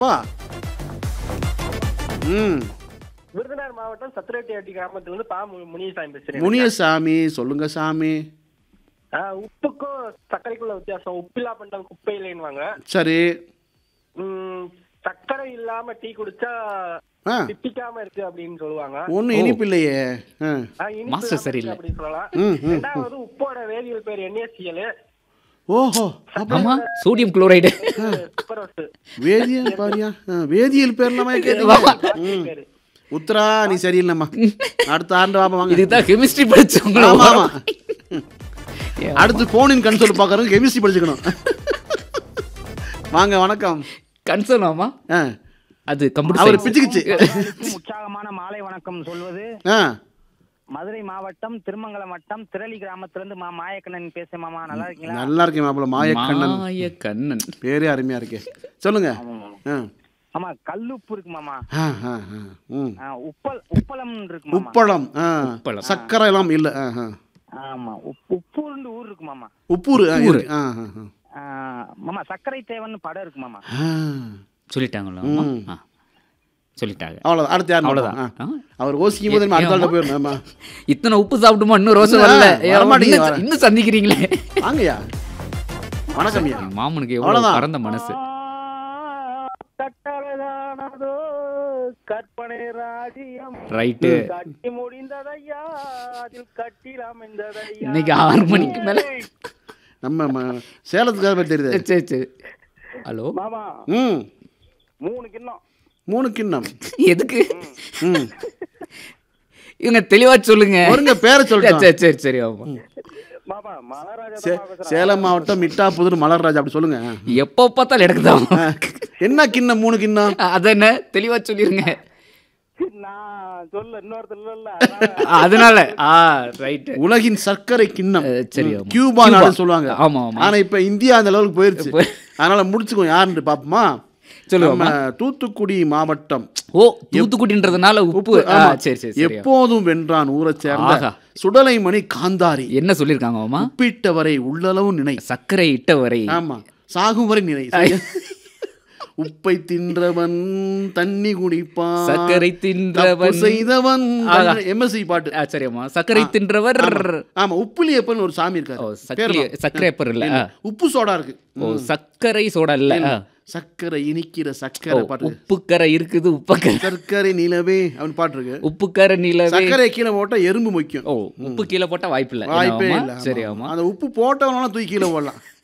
அப்பா ம் விருதுநகர் மாவட்டம் சத்திரேட்டியாட்டி கிராமத்துல பா மு- முனியசாமி பேசுறேன் முனியசாமி சொல்லுங்க சாமி ஆ, உப்புக்கும் சர்க்கரைக்குள்ள வித்தியாசம் உப்பில்லா பண்டம் குப்பையிலேன்னுவாங்க சரி ம், சர்க்கரை இல்லாம டீ குடிச்சா ஆ திப்பிக்காம இருக்கு அப்படின்னு சொல்லுவாங்க ஒன்றும் இனிப்பு இல்லையே ஆ ஆ, இனிப்பு மாஸ்டர் இல்லாம சரியில்லை. இருக்கு அப்படின்னு சொல்லலாம் ம், ம். ரெண்டாவது உப்போட வேதியியல் பேர் NaCl ஓஹோ ஆமா சோடியம் குளோரைடு சூப்பரோஸ் வேதியியல் பாரியா ஆ, வேதியியல் பேர்லாமா கேட்டீங்க பேரு உத்தரா நீ சரியில்லைம்மா அடுத்த ஆண்டு வாமா வாங்க இதுதான் கெமிஸ்ட்ரி படிச்சவங்க ஆமா ஆமா அடுத்து போனின் கன்சோல் பார்க்கறது கெமிஸ்ட்ரி படிச்சுக்கணும் வாங்க வணக்கம் கன்சர்ன் ஆமா ஆ அது அவர் கம்ப்யூட்டர் பிச்சுக்குச்சு அனைவருக்கும் உற்சாகமான மாலை வணக்கம் சொல்வது ஆ மதுரை மாவட்டம் திருமங்கலம் வட்டம் திரளி கிராமத்திலிருந்து மா மாயக்கண்ணன் பேசுறேன் மாமா நல்லா இருக்கீங்களா நல்லா இருக்கேன் மாப்பிள்ள மாயக்கண்ணன் மாய கண்ணன் பேரே அருமையா இருக்கே சொல்லுங்க ஆ ஆமா கல்லுப்பு இருக்கு மாமா ஆ, ஆ, ஆ. ம் ஆ, உப்பல் உப்பளம் இருக்கு மாமா உப்பளம் ஆ உப்பளம். சக்கரை எல்லாம் இல்ல ஆ, ஆ. ஆமா உப்- உப்பூர்னு ஊர் இருக்கு மாமா உப்பூர் ஆ, இருக்கு. ஆ, ஆ, ஆ. ஆ, மாமா சர்க்கரை தேவன் படம் இருக்கு மாமா ஆ. சொல்லிட்டாங்களா ம். ஆ. சொல்லிட்டாங்க அவ்வளவுதான் அடுத்து யார் அவ்வளவுதான். அவ்வளவுதான் ஆ. அவர் ஓசிக்கும் போது அடுத்த ஆள்கிட்ட போயிடணும் ஆமா இத்தனை உப்பு சாப்பிட்டுமா இன்னும் ரோசை இல்ல, வரல ஏ, வரமாட்டேங்குது, இன்னும் வர. இன்னும் சந்திக்கிறீங்களே வாங்கய்யா வணக்கம் ஐயா எங்க மாமனுக்கு எவ்வளவு அவ்வளவுதான். பறந்த மனசு கட்டழகானதோ கற்பனை ராஜ்யம் ரைட்டு கட்டி முடிந்ததையா அதில் கட்டிலாம் என்றதையா இன்னைக்கு ஆறு மணிக்கு மேல நம்ம ம- சேலத்துக்காக மாதிரி தெரியுது சரி சரி ஹலோ மாமா ம் மூணு கிண்ணம் மூணு கிண்ணம் எதுக்கு ம் இவங்க தெளிவா சொல்லுங்க ஒருங்க பேரை சொல்லிட்டோம் சரி சரி சரி ஆமா மாமா மகாராஜா சே- சேலம் மாவட்டம் மிட்டா புதூர் மலர்ராஜ் அப்படி சொல்லுங்க எப்போ பார்த்தாலும் எனக்கு தான் என்ன கிண்ணம் மூணு கிண்ணம் அது என்ன தெளிவா சொல்லிருங்க நான் சொல்ல இன்னொருத்தர் இல்ல அதனால ஆ ரைட்டு உலகின் சர்க்கரை கிண்ணம் அஹ், சரி, ஆமா. கியூபா நாடு சொல்லுவாங்க ஆமா, ஆமா. ஆனா இப்ப இந்தியா அந்த லெவலுக்கு போயிருச்சு அதனால முடிச்சுக்கோ யாருன்னு பாப்போமா சொல்லுவோமா? நம்ம தூத்துக்குடி மாவட்டம் ஓ தூத்துக்குடின்றதுனால உப்பு ஆ, ஆமா. சரி சரி சரி எப்போதும் வென்றான் ஊரைச் சேர்ந்த ஆஹா. சுடலைமணி காந்தாரி என்ன சொல்லிருக்காங்க மாமா உப்பிட்டவரை உள்ளளவு நினை சர்க்கரை இட்ட வரை ஆமா சாகும் வரை நினை சரியா? உப்பை தின்றவன் தண்ணி குடிப்பான் சர்க்கரை தப்பு தின்றவன் செய்தவன் ஆஹா. எம்எஸ்சி பாட்டு ஆ, சரி அம்மா சர்க்கரை தின்றவர் ஆமா உப்புலியப்பன் ஒரு சாமி ஓ இருக்காரு சர்க்கரை பேர் தான். சர்க்கரை அப்பர் இல்ல ஆ. உப்பு சோடா இருக்கு ஓ சர்க்கரை சோடா இல்ல ஆ. சர்க்கரை இனிக்கிற ஓ, சர்க்கரை பாட்டு இருக்கு. உப்புக்கரை இருக்குது உப்பக்கரை சர்க்கரை நிலவே அவன் பாட்டு இருக்கு உப்புக்கரை நிலவே சர்க்கரை கீழே போட்டா எறும்பு முக்கியம் ஓ உப்பு கீழே போட்டா வாய்ப்பு இல்ல வாய்ப்பே ஆமா. இல்ல சரி ஆமா. ஆமா அந்த உப்பு போட்டவனால தூக்கி கீழே போடலாம்